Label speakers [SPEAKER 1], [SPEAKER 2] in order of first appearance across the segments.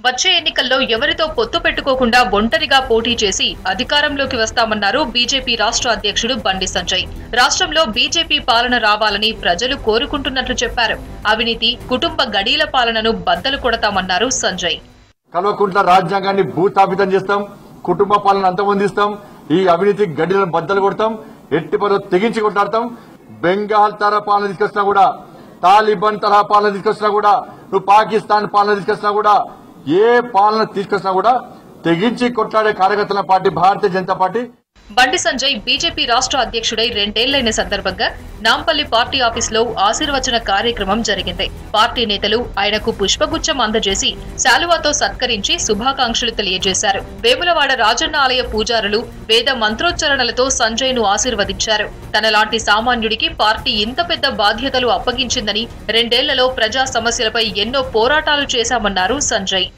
[SPEAKER 1] వచ్చే ఎన్నికల్లో ఎవరితో పొత్తు పెట్టుకోకుండా ఒంటరిగా పోటీ చేసి అధికారంలోకి వస్తామన్నారు బీజేపీ రాష్ట్ర అధ్యక్షుడు బండి సంజయ్ రాష్ట్రంలో బీజేపీ పాలన రావాలని ప్రజలు కోరుకుంటున్నట్లు చెప్పారు అవినీతి కుటుంబ గడీల పాలనను బద్దలు కొడతామన్నారు సంజయ్
[SPEAKER 2] కల్వకుంట్ల రాజ్యాంగాన్ని భూస్థాపితం చేస్తాం కుటుంబ పాలన అంతమొందిస్తాం ఈ అవినీతి గడ్డిలను బద్దలు కొడతాం ఎట్టి పనులు తెగించి కొట్లాడతాం బెంగాల్ తరహా పాలన తీసుకొచ్చినా కూడా తాలిబాన్ తరహా పాలన తీసుకొచ్చినా కూడా నువ్వు పాకిస్తాన్ పాలన తీసుకొచ్చినా కూడా ఏ పాలన తీసుకొచ్చినా కూడా తెగించి కొట్లాడే కార్యకర్తల పార్టీ భారతీయ జనతా పార్టీ
[SPEAKER 1] బండి సంజయ్ బీజేపీ రాష్ట్ర అధ్యక్షుడై రెండేళ్లైన సందర్భంగా నాంపల్లి పార్టీ ఆఫీసులో ఆశీర్వచన కార్యక్రమం జరిగింది పార్టీ నేతలు ఆయనకు పుష్పగుచ్చం అందజేసి శాలువాతో సత్కరించి శుభాకాంక్షలు తెలియజేశారు వేములవాడ రాజన్న ఆలయ పూజారులు వేద మంత్రోచ్చరణలతో సంజయ్ ను ఆశీర్వదించారు తనలాంటి సామాన్యుడికి పార్టీ ఇంత పెద్ద బాధ్యతలు అప్పగించిందని రెండేళ్లలో ప్రజా సమస్యలపై ఎన్నో పోరాటాలు చేశామన్నారు సంజయ్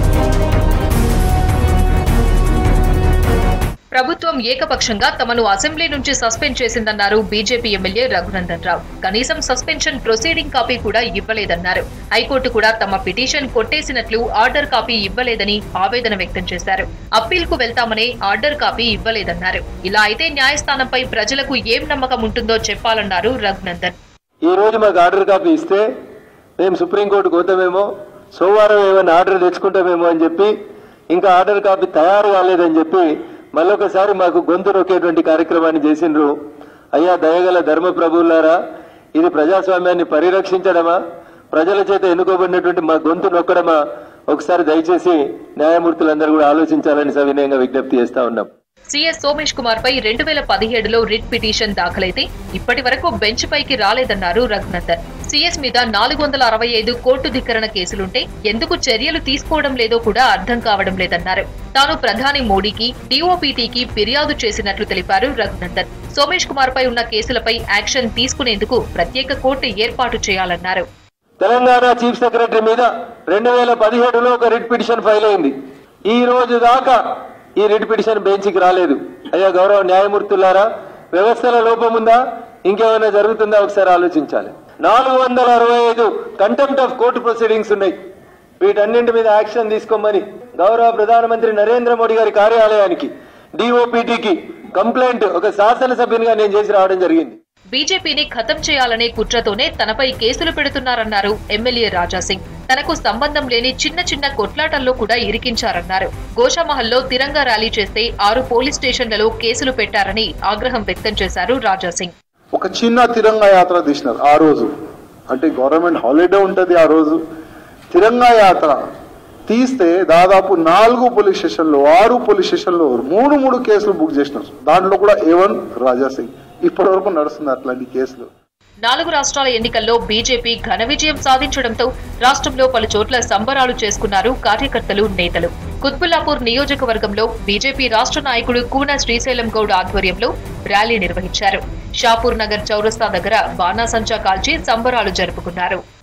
[SPEAKER 1] ప్రభుత్వం ఏకపక్షంగా తమను అసెంబ్లీ నుంచి సస్పెండ్ చేసిందన్నారు బీజేపీ ఎమ్మెల్యే రఘునందన్ రావు కనీసం సస్పెన్షన్ ప్రొసీడింగ్ కాపీ కూడా ఇవ్వలేదన్నారు హైకోర్టు కూడా తమ పిటిషన్ కొట్టేసినట్లు ఆర్డర్ కాపీ ఇవ్వలేదని ఆవేదన వ్యక్తం చేశారు అప్పీల్ కు వెళ్తామనే ఆర్డర్ కాపీ ఇవ్వలేదన్నారు ఇలా అయితే న్యాయస్థానంపై ప్రజలకు ఏం నమ్మకం ఉంటుందో చెప్పాలన్నారు రఘునందన్
[SPEAKER 3] ఈ రోజు మాకు ఆర్డర్ కాపీ ఇస్తే మేము సుప్రీంకోర్టుకు పోతామేమో సోమవారం ఏమైనా ఆర్డర్ తెచ్చుకుంటామేమో అని చెప్పి ఇంకా ఆర్డర్ కాపీ తయారు కాలేదని చెప్పి మళ్ళొకసారి మాకు గొంతు నొక్కేటువంటి కార్యక్రమాన్ని చేసిండ్రు అయ్యా దయగల ధర్మ ప్రభువులారా ఇది ప్రజాస్వామ్యాన్ని పరిరక్షించడమా ప్రజల చేత ఎన్నుకోబడినటువంటి మా గొంతు నొక్కడమా ఒకసారి దయచేసి న్యాయమూర్తులందరూ కూడా ఆలోచించాలని సవినయంగా విజ్ఞప్తి చేస్తా ఉన్నాం
[SPEAKER 1] సీఎస్ సోమేష్ కుమార్ పై రెండు వేల పదిహేడులో రిట్ పిటిషన్ దాఖలైతే ఇప్పటి వరకు బెంచ్ పైకి రాలేదన్నారు రఘునందన్ సీఎస్ మీద నాలుగు వందల అరవై ఐదు కోర్టు ధిక్కరణ కేసులుంటే ఎందుకు చర్యలు తీసుకోవడం లేదో కూడా అర్థం కావడం లేదన్నారు తాను ప్రధాని మోడీకి డీఓపీటీకి ఫిర్యాదు చేసినట్లు తెలిపారు రఘునందన్ సోమేష్ కుమార్ పై ఉన్న కేసులపై యాక్షన్ తీసుకునేందుకు ప్రత్యేక కోర్టు ఏర్పాటు చేయాలన్నారు
[SPEAKER 3] తెలంగాణ చీఫ్ సెక్రటరీ మీద రెండు వేల పదిహేడులో ఒక రిట్ పిటిషన్ ఫైల్ అయింది ఈ రోజు దాకా ఈ రిట్ పిటిషన్ బెంచ్కి రాలేదు అయ్యా గౌరవ న్యాయమూర్తులారా వ్యవస్థల లోపం ఉందా ఇంకేమైనా జరుగుతుందా ఒకసారి ఆలోచించాలి నాలుగు వందల అరవై ఐదు కంటెంప్ట్ ఆఫ్ కోర్టు ప్రొసీడింగ్స్ ఉన్నాయి వీటన్నింటి మీద యాక్షన్ తీసుకోమని గౌరవ ప్రధానమంత్రి నరేంద్ర మోడీ గారి కార్యాలయానికి డిఓపిటికి కంప్లైంట్ ఒక శాసనసభ్యునిగా నేను చేసి రావడం జరిగింది
[SPEAKER 1] బీజేపీని ఖతం చేయాలనే కుట్రతోనే తనపై కేసులు పెడుతున్నారన్నారు ఎమ్మెల్యే రాజాసింగ్ తనకు సంబంధం లేని చిన్న చిన్న కొట్లాటల్లో కూడా ఇరికించారన్నారు గోషామహల్లో తిరంగా ర్యాలీ చేస్తే ఆరు పోలీస్ స్టేషన్లలో కేసులు పెట్టారని ఆగ్రహం వ్యక్తం చేశారు రాజాసింగ్
[SPEAKER 4] ఒక చిన్న తిరంగా యాత్ర తీసినారు ఆ రోజు అంటే గవర్నమెంట్ హాలిడే ఉంటుంది ఆ రోజు తిరంగా యాత్ర తీస్తే దాదాపు నాలుగు పోలీస్ స్టేషన్లు ఆరు పోలీస్ స్టేషన్లు మూడు మూడు కేసులు బుక్ చేసినారు దాంట్లో కూడా ఏవన్ రాజా సింగ్ ఇప్పటి వరకు నడుస్తుంది అట్లాంటి కేసులు
[SPEAKER 1] నాలుగు రాష్ట్రాల ఎన్నికల్లో బీజేపీ ఘన విజయం సాధించడంతో రాష్ట్రంలో పలు చోట్ల సంబరాలు చేసుకున్నారు కార్యకర్తలు నేతలు కుత్బుల్లాపూర్ నియోజకవర్గంలో బీజేపీ రాష్ట్ర నాయకుడు కూన శ్రీశైలం గౌడ్ ఆధ్వర్యంలో ర్యాలీ నిర్వహించారు షాపూర్ నగర్ చౌరస్తా దగ్గర బాణాసంచా కాల్చి సంబరాలు జరుపుకున్నారు